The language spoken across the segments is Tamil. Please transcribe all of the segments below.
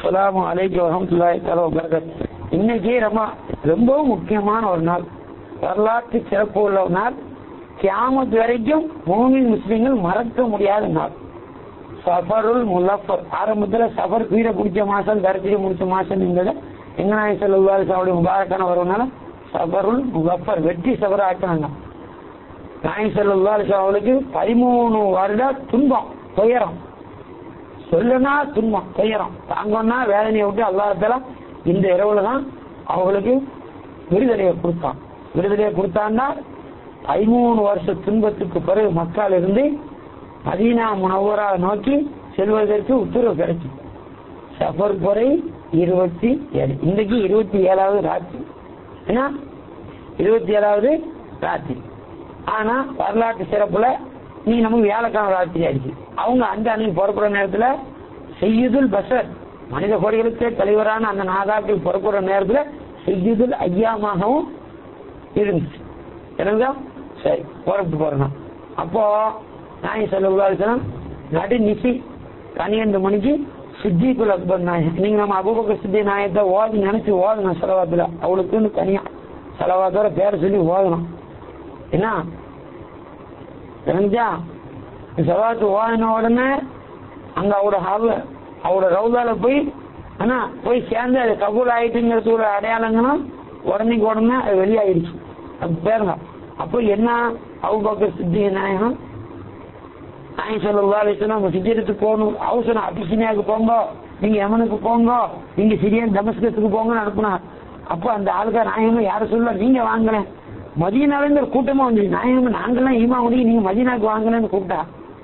அஸ்ஸலாமு அலைக்கும் வரஹ்மத்துல்லாஹி தஆலா வபரகாத்துஹு இன்னைக்கு ரொம்ப ரொம்பவும் முக்கியமான ஒரு நாள் வரலாற்று சிறப்பு உள்ள ஒரு நாள் கியாமத் வரைக்கும் மூமின் முஸ்லிம்கள் மறக்க முடியாத நாள் சஃபருல் முலஃபர் ஆரம்பத்துல சஃபர் கீழே பிடிச்ச மாசம் தரித்திரி முடிச்ச மாசம் என்பது எங்க நாய் செல்லுவாரு அவருடைய முபாரக்கான வருவனால சஃபருல் முலஃபர் வெற்றி சஃபர் ஆக்கினாங்க நாய் செல்லுவாரு அவளுக்கு பதிமூணு வருட துன்பம் துயரம் சொல்லுனா துன்பம் துயரம் தாங்கன்னா வேதனையை விட்டு அல்லாஹால இந்த இரவுல தான் அவங்களுக்கு விடுதலையை கொடுத்தான் விடுதலையை கொடுத்தான்னா பதிமூணு வருஷ துன்பத்துக்கு பிறகு மக்கள் இருந்து மதீனா முனவரா நோக்கி செல்வதற்கு உத்தரவு கிடைச்சு சஃபர் குறை இருபத்தி ஏழு இன்னைக்கு இருபத்தி ஏழாவது ராத்திரி என்ன இருபத்தி ஏழாவது ராத்திரி ஆனா வரலாற்று சிறப்புல நீ நமக்கு வியாழக்கிழமை ராத்திரி ஆயிடுச்சு அவங்க அந்த அன்னைக்கு புறப்படுற நேரத்துல செய்யுதுல் பஷர் மனித கோடிகளுக்கே தலைவரான அந்த நாதாக்கள் புறப்படுற நேரத்துல செய்யுதுல் ஐயாமாகவும் இருந்துச்சு எனக்குதா சரி புறப்பட்டு போறோம் அப்போ நாய் செல்லுவாசனம் நடு நிசி பன்னிரெண்டு மணிக்கு சித்திக்குல் அக்பர் நாயகம் நீங்க நம்ம அபுபக்க சித்தி நாயத்தை ஓதி நினைச்சு ஓதணும் செலவாத்துல அவளுக்குன்னு தனியா செலவாத்தோட பேரை சொல்லி ஓதணும் என்ன தெரிஞ்சா செலவாத்து ஓதின உடனே அங்க அவரோட ஹால்ல அவரோட ரவுதால போய் ஆனா போய் சேர்ந்து அது கபூல் ஆயிட்டுங்கிறது ஒரு அடையாளங்களும் உடனே உடனே அது வெளியாயிடுச்சு அது பேருங்க அப்போ என்ன அவுபக்கர் சித்தி நாயகம் நாயகம் சொல்லா நம்ம சித்திரத்துக்கு போகணும் அவசரம் அபிசினியாவுக்கு போங்க நீங்க யமனுக்கு போங்க நீங்க சிரியன் தமஸ்கத்துக்கு போங்கன்னு அனுப்புனா அப்போ அந்த ஆளுக்கார் நாயகம் யார சொல்ல நீங்க வாங்கினேன் மதியனால இருந்து ஒரு கூட்டமா வந்து நாயகம் நாங்கெல்லாம் ஈமா முடியும் நீங்க மதியனாக்கு வாங்கினேன்னு கூப்பிட்டா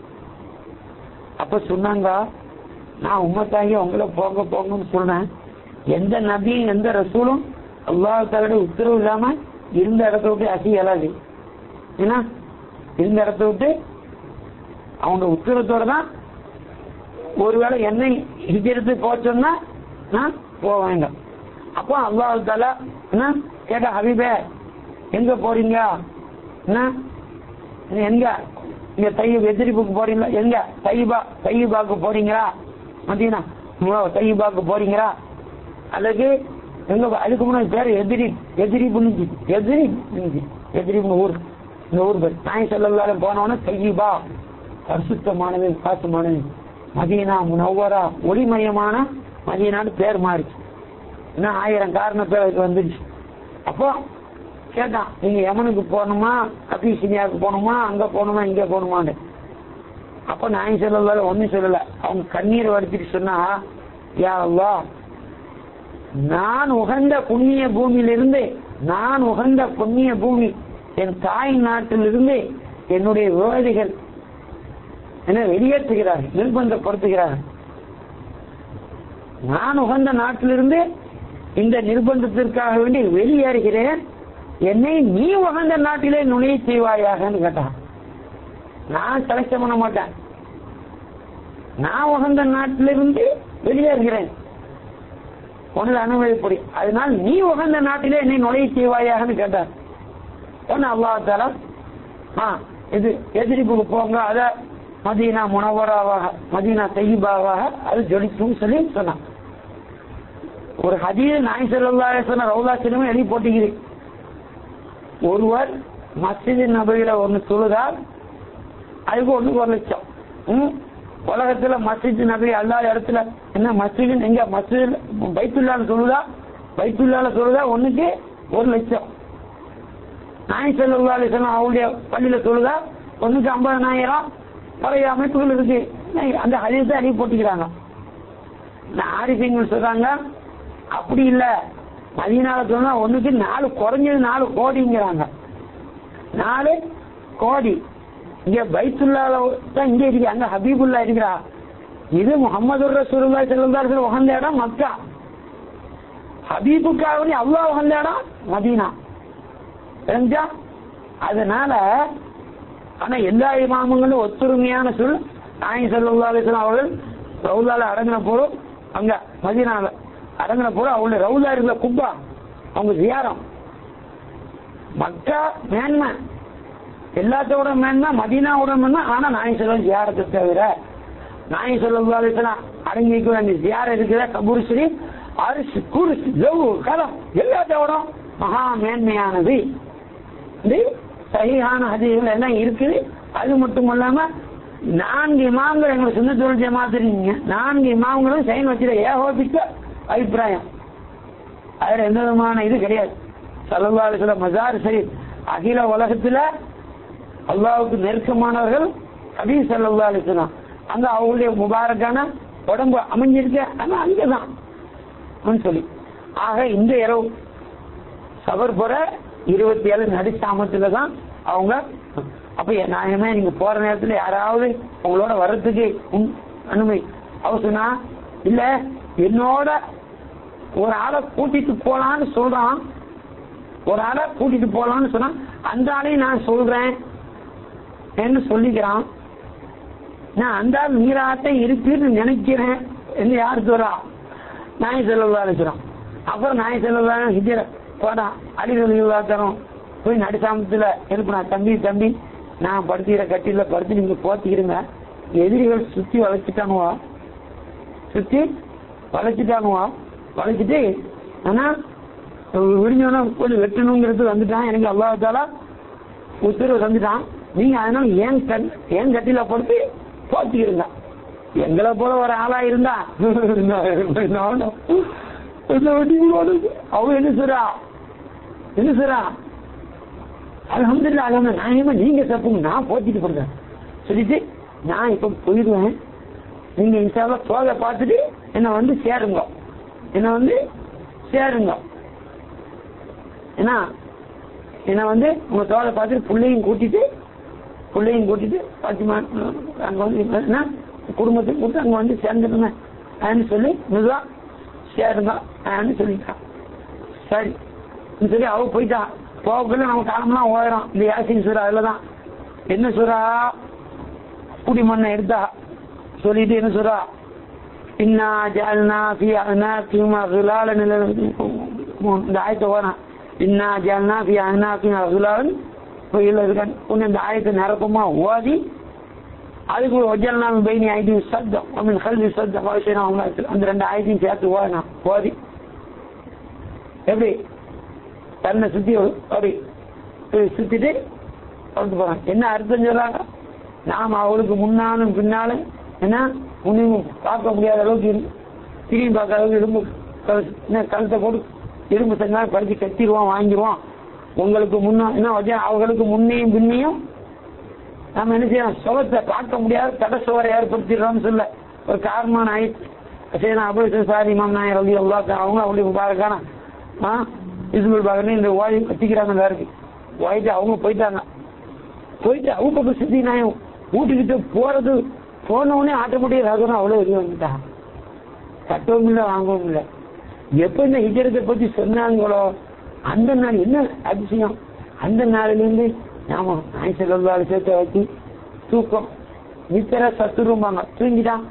அப்ப சொன்னாங்க நான் உம்மத்தாகி உங்களை போங்க போங்கன்னு சொல்றேன் எந்த நபியும் எந்த ரசூலும் அல்லாஹாலுடைய உத்தரவு இல்லாம இருந்த இடத்த விட்டு அசி இயலாது ஏன்னா இருந்த இடத்த விட்டு அவங்க உத்தரத்தோட தான் ஒருவேளை என்னை ஹிஜரத்து போச்சோம்னா நான் போக வேண்டாம் அப்போ அல்லாஹ் தாலா என்ன கேட்டா ஹபீபே எங்க போறீங்க என்ன எங்க இங்க தையப் எதிரிப்புக்கு போறீங்களா எங்க தையபா தையபாக்கு போறீங்களா மதீனா தையபாக்கு போறீங்களா அல்லது எங்க அதுக்கு முன்னாடி பேர் எதிரி எதிரி புனிஞ்சு எதிரி புனிஞ்சு எதிரி ஊர் இந்த ஊர் பேர் நாய் செல்லல்லாலும் போனவன தையபா பரிசுத்தமானது பாசமானது மதீனா முனவரா ஒளிமயமான மதீனான்னு பேர் மாறிச்சு இன்னும் ஆயிரம் காரண பேர் அதுக்கு வந்துடுச்சு அப்போ கேட்டான் நீங்க யமனுக்கு போகணுமா அபிசினியாவுக்கு போகணுமா அங்க போகணுமா இங்க போகணுமான்னு அப்ப நான் சொல்லல ஒன்னும் சொல்லல அவங்க கண்ணீர் வடிச்சிட்டு சொன்னா யா அல்லா நான் உகந்த புண்ணிய பூமியிலிருந்து நான் உகந்த புண்ணிய பூமி என் தாய் நாட்டிலிருந்து என்னுடைய விரோதிகள் என்ன வெளியேற்றுகிறார்கள் நிர்பந்தப்படுத்துகிறார்கள் நான் உகந்த நாட்டிலிருந்து இந்த நிர்பந்தத்திற்காக வேண்டி வெளியேறுகிறேன் என்னை நீ உகந்த நாட்டிலே நுழைய செய்வாயாகன்னு கேட்டான் நான் செலக்ஷன் பண்ண மாட்டேன் நான் உகந்த நாட்டிலிருந்து வெளியேறுகிறேன் உனது அனுமதிப்படி அதனால் நீ உகந்த நாட்டிலே என்னை நுழைய செய்வாயாகன்னு கேட்டார் ஒன்னு அல்லாஹால ஆ இது எதிரிப்புக்கு போங்க அத மதீனா முனவராவாக மதீனா தையிபாவாக அது ஜொலிக்கும் சொல்லி சொன்னான் ஒரு ஹதீர் நாய் செல்லா சொன்ன ரவுலா சினிமா எழுதி போட்டிக்கிறேன் ஒருவர் மஸ்ஜித் நபையில ஒண்ணு தொழுதால் அதுக்கு ஒண்ணுக்கு ஒரு லட்சம் ம்? உலகத்துல மஸ்ஜித் நபி அல்லாத இடத்துல என்ன மஸ்ஜித் எங்க மஸ்ஜித் பைத்துல்லால சொல்லுதா பைத்துல்லால சொல்லுதா ஒண்ணுக்கு ஒரு லட்சம் நாய் செல்லா சொன்ன அவருடைய பள்ளியில சொல்லுதா ஒண்ணுக்கு ஐம்பதனாயிரம் பழைய அமைப்புகள் இருக்கு அந்த ஹதீஸை அடி போட்டுக்கிறாங்க ஆரிஃபிங்கள் சொல்றாங்க அப்படி இல்ல மதியனால சொன்னா ஒண்ணுக்கு நாலு குறைஞ்சது நாலு கோடிங்கிறாங்க நாலு கோடி இங்க பைத்துல்லால தான் இங்க இருக்கு அங்க ஹபீபுல்லா இருக்கிறா இது முகமது ரசூலுல்லா செல்லுந்தார்கள் உகந்த இடம் மக்கா ஹபீபுக்காக அவ்வளவு உகந்த இடம் மதீனா தெரிஞ்சா அதனால ஆனா எல்லா இமாமங்களும் ஒத்துரிமையான சொல் நாயன் செல்லுல்லா அவர்கள் ரவுலால அடங்கின போதும் அங்க மதீனால அடங்கின போதும் அவங்களுடைய ரவுலா இருக்கிற குப்பா அவங்க ஜியாரம் மக்கா மேன்மை எல்லாத்தோட மேன்மை மதீனாவோட மேன்மை ஆனா நாய் செல்வம் ஜியாரத்தை தவிர நாய் செல்வம் அடங்கி இருக்க வேண்டிய ஜியாரம் இருக்கிற கபூர் ஷரீப் அரிசி குருசு லவ் கலம் எல்லாத்தோட மகா மேன்மையானது இது சகிஹான ஹதீஸ்கள் எல்லாம் இருக்குது அது மட்டும் இல்லாம நான்கு இமாம்கள் எங்களை சொந்த தொழில் ஜமாத்திருக்கீங்க நான்கு இமாம்களும் சைன் வச்சிட ஏகோபிக்க அபிப்பிராயம் அதுல எந்த விதமான இது கிடையாது சல்லல்லாஹு சில மசார் சரி அகில உலகத்துல அல்லாவுக்கு நெருக்கமானவர்கள் ஹபீஸ் சல்லா அலிஸ்லாம் அங்க அவங்களுடைய முபாரக்கான உடம்பு அமைஞ்சிருக்கு ஆனா அங்கதான் அப்படின்னு சொல்லி ஆக இந்த இரவு சபர் புற இருபத்தி ஏழு நடுச்சாமத்துல தான் அவங்க அப்ப நியாயமே நீங்க போற நேரத்துல யாராவது உங்களோட வர்றதுக்கு உம் அனுமதி அவர் சொன்னா இல்ல என்னோட ஒரு ஆளை கூட்டிட்டு போலான்னு சொல்றான் ஒரு ஆளை கூட்டிட்டு போலான்னு சொன்னா அந்த ஆளையும் நான் சொல்றேன் என்று சொல்லிக்கிறான் நான் அந்த ஆள் நீராட்டம் இருக்குன்னு நினைக்கிறேன் என்று யார் சொல்றா நாய் செல்லலாம் நினைக்கிறோம் அப்புறம் நாய் செல்லலாம் ஹிஜர போடா அடிகள் தரோம் போய் நடுசாமத்துல எழுப்புனா தம்பி தம்பி நான் படுத்துக்கிற கட்டில படுத்து நீங்க போத்திக்கிறீங்க எதிரிகள் சுத்தி வளைச்சிட்டானுவா சுத்தி வளைச்சிட்டானுவா வளைச்சிட்டு ஆனா விடிஞ்சவன கொஞ்சம் வெட்டணுங்கிறது வந்துட்டான் எனக்கு அல்லாஹால உத்தரவு தந்துட்டான் நீங்க அதனால ஏன் கண் ஏன் கட்டில படுத்து போத்திக்கிறீங்க எங்களை போல ஒரு ஆளா இருந்தா நானும் என்ன வெட்டி போடுது. அவன் என்ன சொல்றா என்ன சொல்றா அலமதுல்லா அலமது நான் நீங்க தப்புங்க நான் போத்திட்டு போடுறேன் சொல்லிட்டு நான் இப்ப போயிடுவேன் நீங்க இன்சால தோலை பார்த்துட்டு என்ன வந்து சேருங்க என்ன வந்து சேருங்க ஏன்னா என்ன வந்து உங்க தோலை பார்த்துட்டு பிள்ளையும் கூட்டிட்டு பிள்ளையும் கூட்டிட்டு பாத்திமா அங்க வந்து என்ன குடும்பத்தை கூட்டு அங்க வந்து சேர்ந்துருங்க அப்படின்னு சொல்லி மெதுவா சேருங்க அப்படின்னு சொல்லிட்டான் சரி சொல்லி அவ போயிட்டான் போகக்குள்ள நம்ம காலம்லாம் ஓயிரும் இந்த யாசின் சுறா அதுலதான் என்ன சுறா குடி மண்ணை எடுத்தா சொல்லிட்டு என்ன சுறா இன்னா ஜால்னா ஃபி அனாக்கியும் அகுலால நில இந்த ஆயத்தை ஓரம் இன்னா ஜால்னா ஃபி அனாக்கியும் அகுலாலன் இல்ல இருக்கான் உன்னை இந்த ஆயத்தை நிரப்பமா ஓதி அதுக்கு ஒஜல்னா பைனி ஐடி சத்தம் அவன் கல்வி சத்தம் அவசியம் அவங்க அந்த ரெண்டு ஆயத்தையும் சேர்த்து ஓதனா ஓதி எப்படி தன்னை சுத்தி அப்படி சுத்திட்டு வந்து போறான் என்ன அர்த்தம் சொல்றாங்க நாம் அவளுக்கு முன்னாலும் பின்னாலும் என்ன முன்னையும் பார்க்க முடியாத அளவுக்கு இரு- திரும்பி பார்க்காத அளவுக்கு இரும்பு கழுத்து- என்ன கழுத்தை போட்டு இரும்பு செஞ்சா படிச்சு கட்டிடுவோம் வாங்கிடுவோம் உங்களுக்கு முன்னா என்ன வச்சா அவங்களுக்கு முன்னையும் பின்னையும் நம்ம என்ன செய்யணும் சுகத்தை பார்க்க முடியாத தடை சுவரை ஏற்படுத்திடுறோம்னு சொல்ல ஒரு காரணமான ஆயிடுச்சு சரி நான் அபுல் சாரி இமாம் நாயர் ரவி அல்லா அவங்க அப்படி பாருக்கான ஆ இஸ்புல் பாக்கணும் இந்த ஓய் கத்திக்கிறாங்க இந்த இருக்கு ஓயிட்டு அவங்க போயிட்டாங்க போயிட்டு அவங்க பக்கம் சுத்தி நாயம் வீட்டுக்கிட்ட போறது போன உடனே ஆட்டோமேட்டிக் ரகணும் அவ்வளவு வெளியே வந்துட்டான் கட்டவும் இல்லை வாங்கவும் இல்லை எப்ப இந்த ஹிஜரத்தை பத்தி சொன்னாங்களோ அந்த நாள் என்ன அதிசயம் அந்த நாளிலிருந்து நாம நாய் செல்வாள் சேர்த்து வச்சு தூக்கம் நித்திர சத்துருமாங்க தூங்கிட்டான்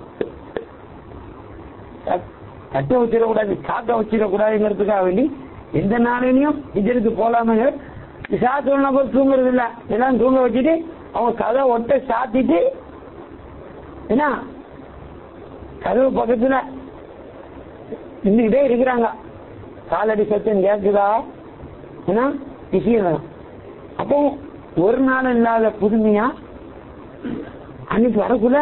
தட்- தட்ட வச்சிடக்கூடாது காக்க வச்சிடக்கூடாதுங்கிறதுக்காக வேண்டி எந்த நாளிலையும் ஹிஜருக்கு போலாமங்க விசா சொன்ன போது தூங்குறது இல்ல எல்லாம் தூங்க வச்சுட்டு அவங்க கதை ஒட்ட சாத்திட்டு என்ன கதவு பக்கத்துல நின்றுகிட்டே இருக்கிறாங்க காலடி சத்தம் கேட்குதா ஏன்னா விஷயம் அப்போ ஒரு நாள் இல்லாத புதுமையா அன்னைக்கு வரக்குள்ள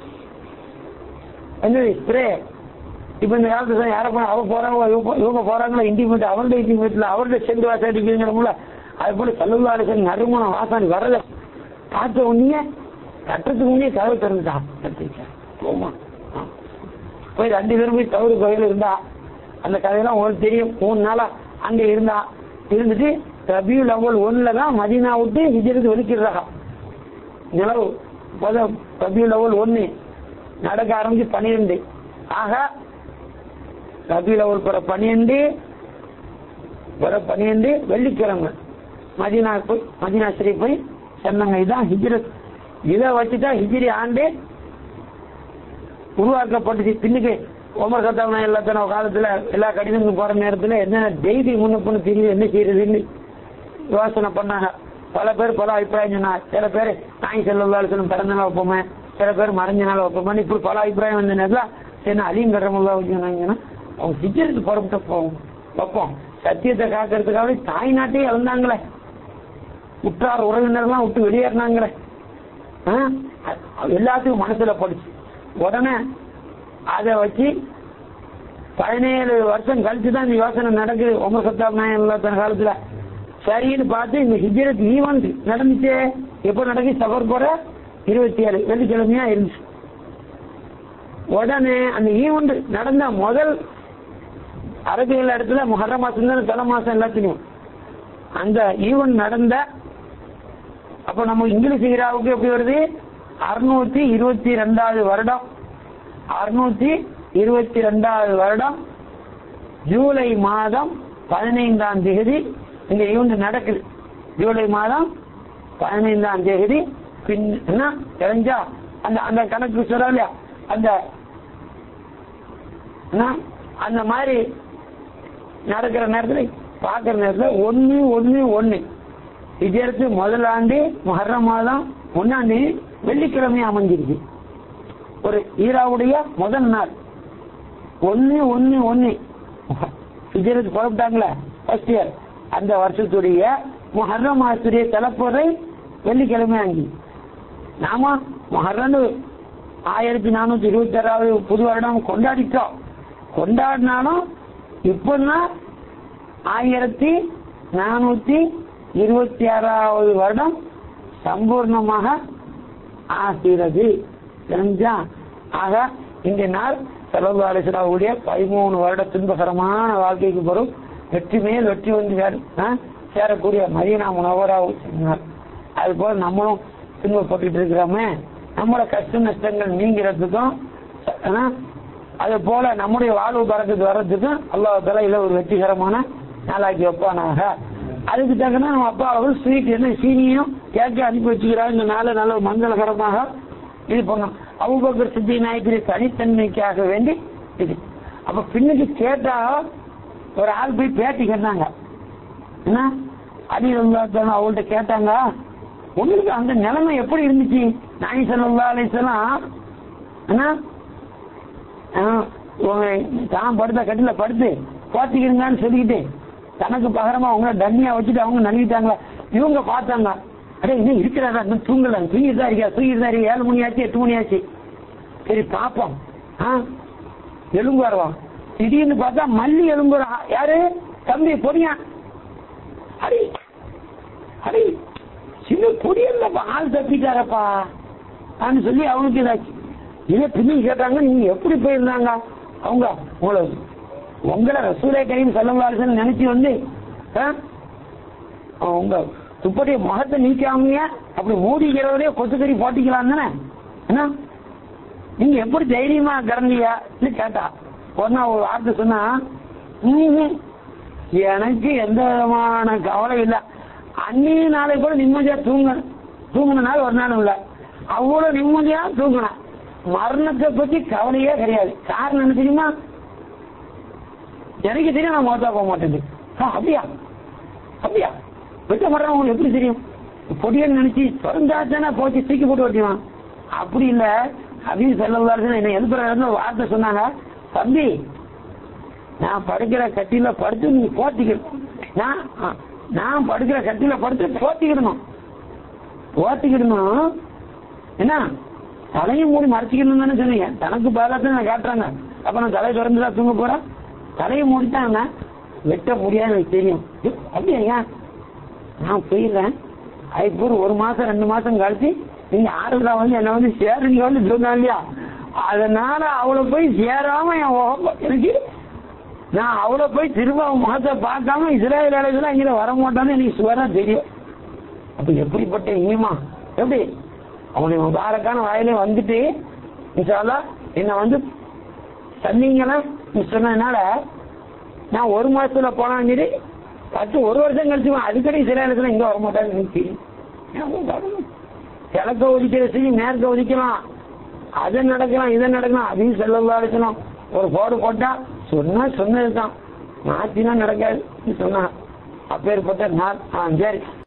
என்னது ஸ்ப்ரே இப்ப இந்த காலத்துல யார போனா அவ போறாங்க இவங்க இவங்க போறாங்களா இன்டிமேட் அவருடைய இன்டிமேட்ல அவருடைய செண்டு வாசம் அடிக்கிறீங்களா அது போல சல்லுல்லாடு சென்று நறுமண வாசனை வரல பார்த்த உடனே கட்டுறதுக்கு முன்னே கதவு திறந்துட்டான் கத்திரிக்காய். போமா ஆ. போய் ரெண்டு பேரும் போய் தவறு கோயில் இருந்தா அந்த கதையெல்லாம் உங்களுக்கு தெரியும் மூணு நாளா அங்க இருந்தா இருந்துட்டு ரபியுல் அவ்வல் ஒண்ணுல தான் மதீனா விட்டு ஹிஜருக்கு வெளிக்கிடுறாங்க நிலவு முத ரபியுல் அவ்வல் ஒண்ணு நடக்க ஆரம்பிச்சு பன்னிரெண்டு ஆக ரபியுல் அவ்வல் பிற பன்னிரெண்டு பிற பன்னிரெண்டு வெள்ளிக்கிழமை மதீனா போய் மதீனா ஸ்ரீ போய் சொன்னாங்க இதான் ஹிஜ்ரத் இதை வச்சுட்டா ஹிஜ்ரி ஆண்டு உருவாக்கப்பட்டுச்சு பின்னுக்கு உமர் கத்தாம எல்லாத்தன காலத்துல எல்லா கடிதங்களும் போற நேரத்துல என்ன டெய்லி முன்னப்புன்னு தெரியுது என்ன செய்யறதுன்னு யோசனை பண்ணாங்க பல பேர் பல அபிப்பிராயம் சொன்னாங்க சில பேர் நாய் செல்லும் பிறந்த நாள் வைப்போமே சில பேர் மறைஞ்ச நாள் வைப்போம் பண்ணி இப்படி பல அபிப்பிராயம் வந்த நேரத்துல சரி அலியும் கரமுல்லா வச்சுருந்தாங்கன்னா அவங்க ஹிஜ்ரத்து புறப்பட்ட போவோம் வைப்போம் சத்தியத்தை காக்கிறதுக்காக தாய் நாட்டையே இழந்தாங்களே உற்றார் உறவினர்லாம் விட்டு வெளியேறினாங்களே ஆ? அது எல்லாத்துக்கும் மனசுல படுச்சு உடனே அதை வச்சு பதினேழு வருஷம் கழிச்சு தான் இந்த யோசனை நடக்குது உமர் சத்தாப் நாயன் தன் காலத்துல சரின்னு பார்த்து இந்த ஹிஜ்ரத் ஈவெண்ட் நடந்துச்சு எப்போ நடக்குது சபர் போற இருபத்தி ஏழு வெள்ளிக்கிழமையா இருந்துச்சு உடனே அந்த ஈவெண்ட் நடந்த முதல் அரபிகள் இடத்துல முகர மாசம் தான் தலை மாசம் எல்லாத்துலயும் அந்த ஈவெண்ட் நடந்த அப்ப நம்ம இங்கிலீஷ் ஹீராவுக்கு எப்படி வருது அறுநூத்தி இருபத்தி ரெண்டாவது வருடம் அறுநூத்தி இருபத்தி ரெண்டாவது வருடம் ஜூலை மாதம் பதினைந்தாம் தேதி இந்த ஈவெண்ட் நடக்குது ஜூலை மாதம் பதினைந்தாம் தேதி பின் என்ன தெரிஞ்சா அந்த அந்த கணக்கு சொல்ல இல்லையா அந்த என்ன? அந்த மாதிரி நடக்கிற நேரத்துல பாக்குற நேரத்துல ஒண்ணு ஒண்ணு ஒண்ணு விஜயத்து முதல் ஆண்டு மொஹர்ரம் மாதம் ஒன்னாம் தேதி வெள்ளிக்கிழமை அமைஞ்சிருக்கு ஒரு ஈராவுடைய முதல் நாள் ஒண்ணு ஒண்ணு ஒண்ணு விஜயத்து புறப்பட்டாங்களே ஃபர்ஸ்ட் இயர் அந்த வருஷத்துடைய மொஹர்ரம் மாசத்துடைய தலைப்புறை வெள்ளிக்கிழமை ஆங்கி நாம மொஹர்ரம் ஆயிரத்தி நானூத்தி இருபத்தி ஆறாவது புது வருடம் கொண்டாடிட்டோம் கொண்டாடினாலும் இப்பதான் ஆயிரத்தி நானூத்தி இருபத்தி ஆறாவது வருடம் சம்பூர்ணமாக ஆகிறது தெரிஞ்சா ஆக இந்த நாள் செலவு அலிசலாவுடைய பதிமூணு வருட துன்பகரமான வாழ்க்கைக்கு பிறகு வெற்றி மேல் வெற்றி வந்து சேரும், ஆ, சேரக்கூடிய மதியனா முனவராவும் சொன்னார் அது போல நம்மளும் துன்பப்பட்டு இருக்கிறோமே நம்மளோட கஷ்ட நஷ்டங்கள் நீங்கிறதுக்கும் ஆ, அது போல நம்முடைய வாழ்வு பறக்கத்து வர்றதுக்கும் அல்லாஹால இல்ல ஒரு வெற்றிகரமான நாளாக்கி வைப்பானாக அதுக்கு தக்கன நம்ம அப்பா அவர்கள் ஸ்வீட் என்ன சீனியும் கேட்க அனுப்பி வச்சுக்கிறாங்க இந்த நாளை நல்ல ஒரு மங்களகரமாக இது பண்ணோம் அவுபக்கர் சித்தி நாயக்கரி தனித்தன்மைக்காக வேண்டி இது அப்ப பின்னுக்கு கேட்டா ஒரு ஆள் போய் பேட்டி கேட்டாங்க என்ன அடியில் உள்ளாத்தான அவங்கள்ட்ட கேட்டாங்க உங்களுக்கு அந்த நிலைமை எப்படி இருந்துச்சு நாய் சல்லா அலிசலாம் என்ன ஆ, உங்க தான் படுத்த கட்டில படுத்து போத்திக்கிறீங்கன்னு சொல்லிக்கிட்டு தனக்கு பகரமா அவங்க டன்னியா வச்சுட்டு அவங்க நழுவிட்டாங்களா இவங்க பார்த்தாங்க அடே இன்னும் இருக்கிறாரா இன்னும் தூங்கல தூங்கிட்டு தான் இருக்கா தூங்கிட்டு தான் இருக்கா ஏழு மணி ஆச்சு எட்டு மணி ஆச்சு சரி பாப்போம் ஆ எலும்பு வருவான் திடீர்னு பார்த்தா மல்லி எலும்பு வரா- யாரு தம்பி பொடியா அடி அடி சின்ன பொடியல்லப்பா ஆள் தப்பிட்டாரப்பா ஆன்னு சொல்லி அவனுக்கு இதாச்சு இதே பின்னி கேட்டாங்க நீங்க எப்படி போயிருந்தாங்க அவங்க உங்களை உங்களை ரசூலை கரீம் செல்லவாரசன் நினைச்சு வந்து ஆ? உங்க துப்பட்டிய முகத்தை நீக்காமயே அப்படி மூடிக்கிறவரே கொத்துக்கறி போட்டிக்கலாம் தானே என்ன நீங்க எப்படி தைரியமா கிடந்தீங்க கேட்டா உடனே ஒரு வார்த்தை சொன்னா "ம்ஹும். எனக்கு எந்த விதமான கவலை இல்ல அன்னைய நாளை கூட நிம்மதியா தூங்க தூங்கின நாள் ஒரு நாளும் இல்ல அவ்வளவு நிம்மதியா தூங்கினேன் மரணத்தை பத்தி கவலையே கிடையாது காரணம் என்ன தெரியுமா எனக்கு தெரியும் நான் மோத்தா போக மாட்டேன் ஆ, அப்படியா அப்படியா வெட்ட மரம் உங்களுக்கு எப்படி தெரியும் பொடியன்னு நினைச்சு திறந்தாச்சானா போச்சு தூக்கி போட்டு வட்டிவான் அப்படி இல்ல அப்படின்னு செல்ல என்ன எதிர்ப்பு வார்த்தை சொன்னாங்க தம்பி நான் படுக்கிற கட்டில படுத்து நீ போத்திக்கணும் நான் ஆ, நான் படுக்கிற கட்டில படுத்து போத்திக்கிடணும் போத்திக்கிடணும் என்ன தலையும் மூடி மறைச்சிக்கணும் தானே சொன்னீங்க தனக்கு பதிலாக நான் காட்டுறாங்க அப்ப நான் தலையை திறந்து தான் தூங்க போறேன் தலையை மூடிட்டாங்க வெட்ட முடியாது எனக்கு தெரியும் ஐயோ, அப்படியா நான் போயிடுறேன் அதுக்கு ஒரு மாசம் ரெண்டு மாசம் கழிச்சு நீங்க ஆறுதலா வந்து என்ன வந்து சேருங்க வந்து சொன்னா இல்லையா அதனால அவளை போய் சேராம என் உடம்பு- எனக்கு நான் அவளை போய் திரும்ப அவன் முகத்தை பார்க்காம இஸ்ரேல் அலைகள் இங்க வர மாட்டான்னு எனக்கு சுவரா தெரியும் அப்ப எப்படிப்பட்ட ஈமா எப்படி அவனுடைய முபாரக்கான வாயிலே வந்துட்டு இன்ஷால்லா என்ன வந்து தந்தீங்களா சொன்னதுனால நான் ஒரு மாசத்துல போனாலும் சரி பத்து ஒரு வருஷம் கழிச்சு அடிக்கடி சில இடத்துல இங்க வர மாட்டாங்க எனக்கு தெரியும் ஏன் வரணும்? கிழக்க ஒதுக்கிற செய்தி மேற்க ஒதுக்கலாம் அது நடக்கலாம் இதை நடக்கலாம் அதையும் செல்லவா இருக்கணும் ஒரு போடு போட்டா சொன்னா சொன்னதுதான் மாத்தினா நடக்காது சொன்னா அப்பேற்பட்ட நாள் ஆ சரி